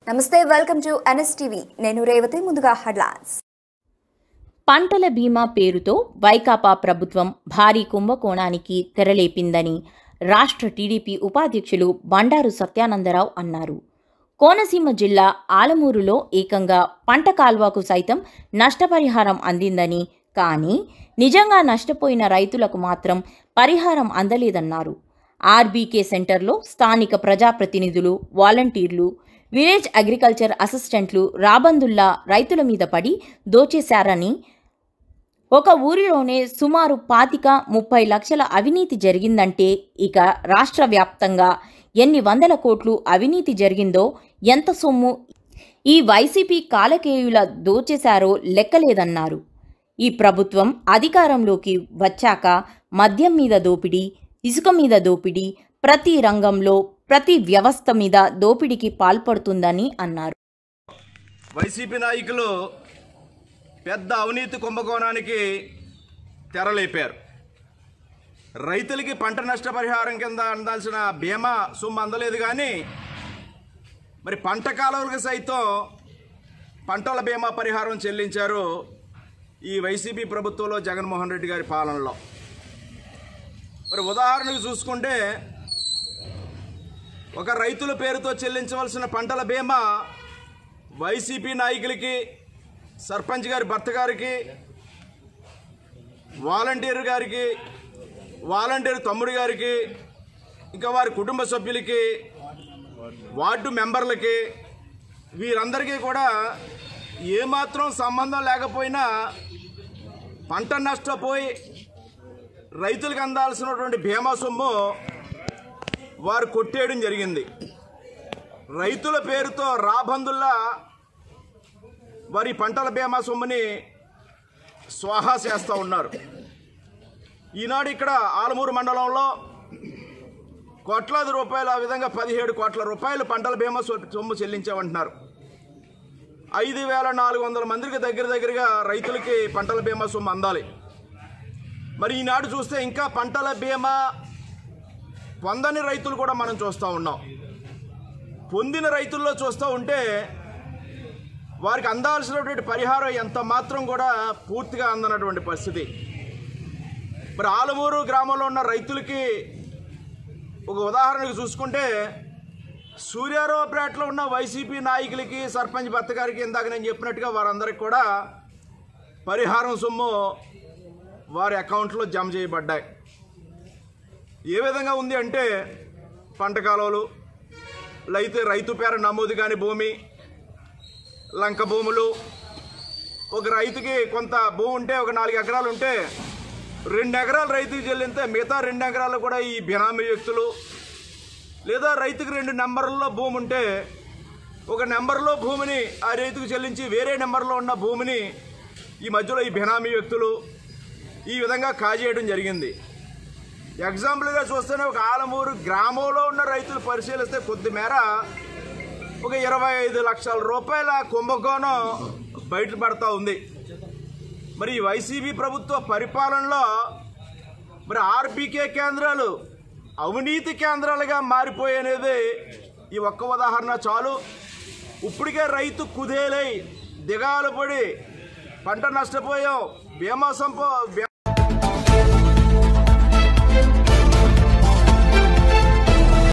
నమస్తే welcome to NSTV నేను రేవతి ముందుగా హెడ్లైన్స్ పంటల బీమా పేరుతో వైకాపా ప్రభుత్వం భారీ కుంభకోణానికి తెరలేపిందని రాష్ట్ర టీడీపీ ఉపాధ్యక్షులు బండారు సత్యానందరావు అన్నారు కోనసీమ జిల్లా ఆలమూరులో ఏకంగా పంట కాల్వకు సైతం నష్టపరిహారం అందిందని కానీ నిజంగా నష్టపోయిన రైతులకు మాత్రం పరిహారం అందలేదన్నారు ఆర్బీకే సెంటర్లో స్థానిక ప్రజాప్రతినిధులు వాలంటీర్లు విలేజ్ అగ్రికల్చర్ అసిస్టెంట్లు రాబందుల్లా రైతుల మీద పడి దోచేశారని ఒక ఊరిలోనే సుమారు పాతిక ముప్పై లక్షల అవినీతి జరిగిందంటే ఇక రాష్ట్ర వ్యాప్తంగా ఎన్ని వందల కోట్లు అవినీతి జరిగిందో ఎంత సొమ్ము ఈ వైసీపీ కాలకేయుల దోచేశారో లెక్కలేదన్నారు ఈ ప్రభుత్వం అధికారంలోకి వచ్చాక మద్యం మీద దోపిడీ ఇసుక మీద దోపిడీ ప్రతి రంగంలో ప్రతి వ్యవస్థ మీద దోపిడీకి పాల్పడుతుందని అన్నారు వైసీపీ నాయకులు పెద్ద అవినీతి కుంభకోణానికి తెరలేపారు రైతులకి పంట నష్టపరిహారం కింద అందాల్సిన బీమా సొమ్ము అందలేదు కానీ మరి పంట కాలువలకు సైతం పంటల బీమా పరిహారం చెల్లించారు ఈ వైసీపీ ప్రభుత్వంలో జగన్మోహన్ రెడ్డి గారి పాలనలో మరి ఉదాహరణకు చూసుకుంటే ఒక రైతుల పేరుతో చెల్లించవలసిన పంటల బీమా వైసీపీ నాయకులకి సర్పంచ్ గారి భర్త గారికి వాలంటీర్ గారికి వాలంటీర్ తమ్ముడు గారికి ఇంకా వారి కుటుంబ సభ్యులకి వార్డు మెంబర్లకి వీరందరికీ కూడా ఏమాత్రం సంబంధం లేకపోయినా పంట నష్టపోయి రైతులకు అందాల్సినటువంటి బీమా సొమ్ము వారు కొట్టేయడం జరిగింది రైతుల పేరుతో రాబందుల్లా వారి పంటల బీమా సొమ్ముని స్వాహా చేస్తూ ఉన్నారు ఈనాడు ఇక్కడ ఆలమూరు మండలంలో కోట్లాది రూపాయలు ఆ విధంగా పదిహేడు కోట్ల రూపాయలు పంటల బీమా సొ- సొమ్ము చెల్లించామంటున్నారు ఐదు వేల నాలుగు వందల మందికి దగ్గర దగ్గరగా రైతులకి పంటల బీమా సొమ్ము అందాలి మరి ఈనాడు చూస్తే ఇంకా పంటల బీమా పొందని రైతులు కూడా మనం చూస్తూ ఉన్నాం పొందిన రైతుల్లో చూస్తూ ఉంటే వారికి అందాల్సినటువంటి పరిహారం ఎంత మాత్రం కూడా పూర్తిగా అందనటువంటి పరిస్థితి మరి ఆలమూరు గ్రామంలో ఉన్న రైతులకి ఒక ఉదాహరణకు చూసుకుంటే సూర్యారావుపేటలో ఉన్న వైసీపీ నాయకులకి సర్పంచ్ భర్త గారికి ఇందాక నేను చెప్పినట్టుగా వారందరికి కూడా పరిహారం సొమ్ము వారి అకౌంట్లో జమ చేయబడ్డాయి ఏ విధంగా ఉంది అంటే పంట కాలువలు అయితే రైతు పేర నమోదు కాని భూమి లంక భూములు ఒక రైతుకి కొంత భూమి ఉంటే ఒక నాలుగు ఎకరాలు ఉంటే రెండు ఎకరాలు రైతుకి చెల్లితే మిగతా రెండు ఎకరాలు కూడా ఈ బినామీ వ్యక్తులు లేదా రైతుకి రెండు నెంబర్లలో భూమి ఉంటే ఒక నెంబర్లో భూమిని ఆ రైతుకు చెల్లించి వేరే నెంబర్లో ఉన్న భూమిని ఈ మధ్యలో ఈ బినామీ వ్యక్తులు ఈ విధంగా కాజేయడం జరిగింది ఎగ్జాంపుల్గా చూస్తేనే ఒక ఆలమూరు గ్రామంలో ఉన్న రైతులు పరిశీలిస్తే కొద్ది మేర ఒక ఇరవై ఐదు లక్షల రూపాయల కుంభకోణం బయటపడతా ఉంది మరి ఈ వైసీపీ ప్రభుత్వ పరిపాలనలో మరి ఆర్బీకే కేంద్రాలు అవినీతి కేంద్రాలుగా మారిపోయనేది ఈ ఒక్క ఉదాహరణ చాలు ఇప్పటికే రైతు కుదేలై దిగాలు పడి పంట నష్టపోయాం బీమా సంపో